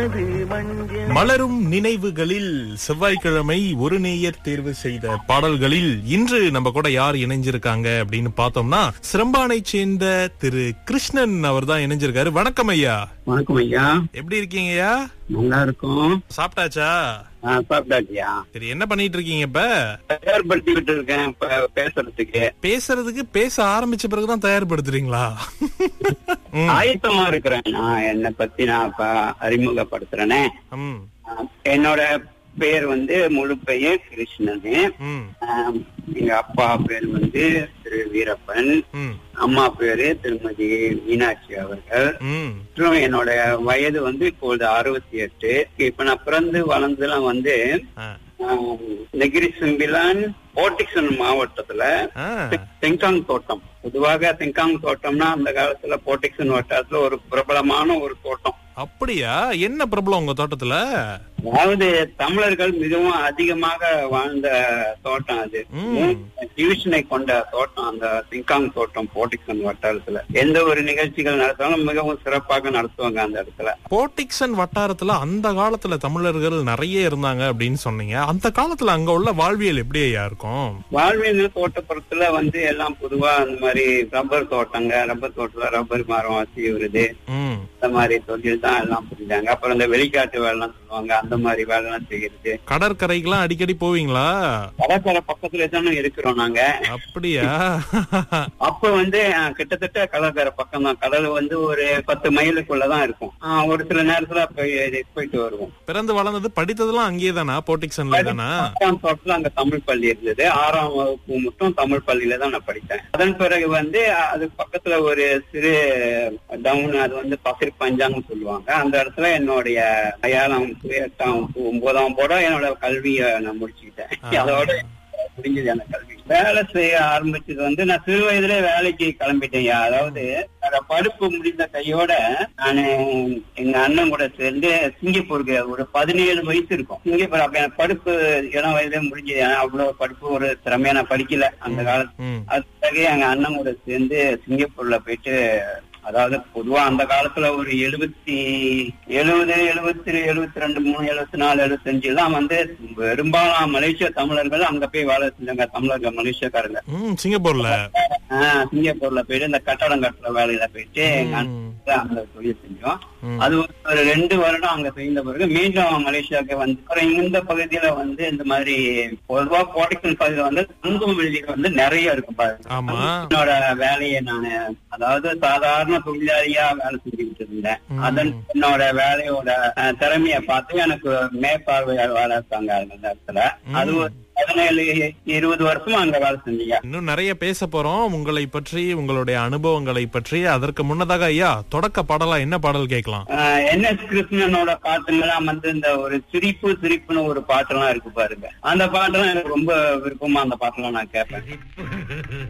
மலரும் நினைவுகளில் செவ்வாய்க்கிழமை ஒரு நேயர் தேர்வு செய்த பாடல்களில் இன்று நம்ம கூட யார் இணைஞ்சிருக்காங்க அப்படின்னு பார்த்தோம்னா சிரம்பானை சேர்ந்த திரு கிருஷ்ணன் அவர் தான் இணைஞ்சிருக்காரு வணக்கம் ஐயா வணக்கம் ஐயா எப்படி இருக்கீங்க ஐயா நல்லா இருக்கும் சாப்பிட்டாச்சா ஆ, சாப்பிட்டாச்சியா சரி என்ன பண்ணிட்டு இருக்கீங்க இப்ப தயார்படுத்திக்கிட்டு இருக்கேன் இப்ப பேசுறதுக்கு பேசுறதுக்கு பேச ஆரம்பிச்ச பிறகுதான் தயார்படுத்துறீங்களா ம், ஆயத்தமா இருக்கிறேன் நான் என்னை பத்தி நான் இப்ப அறிமுகப்படுத்துறேனே ம், ஆ, என்னோட பேர் வந்து முழு பெயர் கிருஷ்ணன் ம், ஆம், எங்க அப்பா பேர் வந்து திரு வீரப்பன் ம், அம்மா பேரு திருமதி மீனாட்சி அவர்கள் ம். மற்றும் என்னோட வயது வந்து இப்பொழுது அறுபத்தி எட்டு இப்ப நான் பிறந்து வளர்ந்தெல்லாம் வந்து ஆ, ஆம், நெகிரி சிம்பிலான் ஓட்டிக்சன் மாவட்டத்துல ஆ, தெங்காங் தோட்டம் பொதுவாக தெங்காங் தோட்டம்னா அந்த காலத்துல போட்டிக்சன் வட்டாரத்துல ஒரு பிரபலமான ஒரு தோட்டம் அப்படியா என்ன பிரபலம் உங்க தோட்டத்துல அதாவது தமிழர்கள் மிகவும் அதிகமாக வாழ்ந்த தோட்டம் அது ம். டிவிஷனை கொண்ட தோட்டம் அந்த திங்காங் தோட்டம் போட்டிக்சன் வட்டாரத்துல எந்த ஒரு நிகழ்ச்சிகள் நடத்தாலும் மிகவும் சிறப்பாக நடத்துவாங்க அந்த இடத்துல போட்டிக்சன் வட்டாரத்துல அந்த காலத்துல தமிழர்கள் நிறைய இருந்தாங்க அப்படின்னு சொன்னீங்க அந்த காலத்துல அங்க உள்ள வாழ்வியல் எப்படி ஐயா இருக்கும் வாழ்வியல் தோட்டப்புறத்துல வந்து எல்லாம் பொதுவா அந்த மாதிரி ரப்பர் தோட்டங்க ரப்பர் தோட்டத்துல ரப்பர் மரம் வச்சு வருது ம், இந்த மாதிரி தொழில் தான் எல்லாம் புரிஞ்சாங்க அப்புறம் இந்த வெளிக்காட்டு வேலைலாம் சொல்லுவாங்க அந்த மாதிரி வேலைலாம் செய்யறது கடற்கரைக்கெல்லாம் அடிக்கடி போவீங்களா கடற்கரை பக்கத்துல தானே இருக்கிறோம் நாங்க அப்படியா அப்ப வந்து அஹ், கிட்டத்தட்ட கடற்கரை பக்கம் தான் கடல் வந்து ஒரு பத்து மைலுக்குள்ளதான் இருக்கும் அஹ், ஒரு சில நேரத்துல போய் போயிட்டு வருவோம் பிறந்து வளர்ந்தது படித்ததெல்லாம் அங்கேயே தானா போட்டிக்சன்ல தானா பத்தாம் தோட்டத்துல அங்க தமிழ் பள்ளி இருந்தது ஆறாம் வகுப்பு மட்டும் தமிழ் பள்ளியில தான் நான் படித்தேன் அதன் பிறகு வந்து அது பக்கத்துல ஒரு சிறு டவுன் அது வந்து பசிர் பஞ்சாங்னு சொல்லுவாங்க அந்த இடத்துல என்னுடைய ஏழாம் எட்டாம் வகுப்பு, ஒன்பதாம் போட என்னோட கல்வியை நான் முடிச்சுக்கிட்டேன் அதோட முடிஞ்சது எனக்கு கல்வி வேலை செய்ய ஆரம்பிச்சது வந்து நான் சிறு வயதுல வேலைக்கு கிளம்பிட்டேன் அதாவது நான் படிப்பு முடிந்த கையோட நானு எங்க அண்ணன் கூட சேர்ந்து சிங்கப்பூருக்கு ஒரு பதினேழு வயசு இருக்கும் சிங்கப்பூர் அப்ப எனக்கு படிப்பு இளம் வயதுல முடிஞ்சது ஏன்னா அவ்வளவு படிப்பு ஒரு திறமையா நான் படிக்கல அந்த காலத்துல ம், அது பிறகு எங்க அண்ணன் கூட சேர்ந்து சிங்கப்பூர்ல போயிட்டு அதாவது பொதுவா அந்த காலத்துல ஒரு எழுபத்தி எழுபது எழுபத்தி எழுபத்தி ரெண்டு மூணு எழுபத்தி நாலு எழுபத்தஞ்சு எல்லாம் வந்து பெரும்பாலும் மலேசிய தமிழர்கள் அங்க போய் வேலை செஞ்சாங்க தமிழர்கள் மலேசியக்காரங்க ம், சிங்கப்பூர்ல ஆஹ் சிங்கப்பூர்ல போயிட்டு இந்த கட்டடம் கட்டுற வேலையில போயிட்டு எங்க ம், அண்ணன் அந்த தொழில் செஞ்சோம் ம். அது ஒரு ரெண்டு வருடம் அங்க செய்த பிறகு மீண்டும் மலேசியாவுக்கு வந்து அப்புறம் இந்த பகுதியில வந்து இந்த மாதிரி பொதுவா கோடைக்கல் பகுதியில வந்து தங்கும் விடுதிகள் வந்து நிறைய இருக்கும் பாருங்க ஆமா என்னோட வேலையை நானு அதாவது சாதாரண தொழிலாளியா வேலை செஞ்சுக்கிட்டு இருந்தேன் ம். அதன் என்னோட வேலையோட அஹ், திறமைய பார்த்து எனக்கு மேற்பார்வையாளர் வேலை இருக்காங்க அந்த இடத்துல அது ஒரு பதினேழு இருபது வருஷமா அங்க வேலை செஞ்சீங்க இன்னும் நிறைய பேச போறோம் உங்களை பற்றி உங்களுடைய அனுபவங்களை பற்றி அதற்கு முன்னதாக ஐயா தொடக்க பாடலா என்ன பாடல் கேட்கலாம் என் எஸ் கிருஷ்ணனோட பாட்டுங்கெல்லாம் வந்து இந்த ஒரு சிரிப்பு சிரிப்புன்னு ஒரு பாட்டெல்லாம் இருக்கு பாருங்க அந்த பாட்டெல்லாம் எனக்கு ரொம்ப விருப்பமா அந்த பாட்டெல்லாம் நான் கேட்பேன்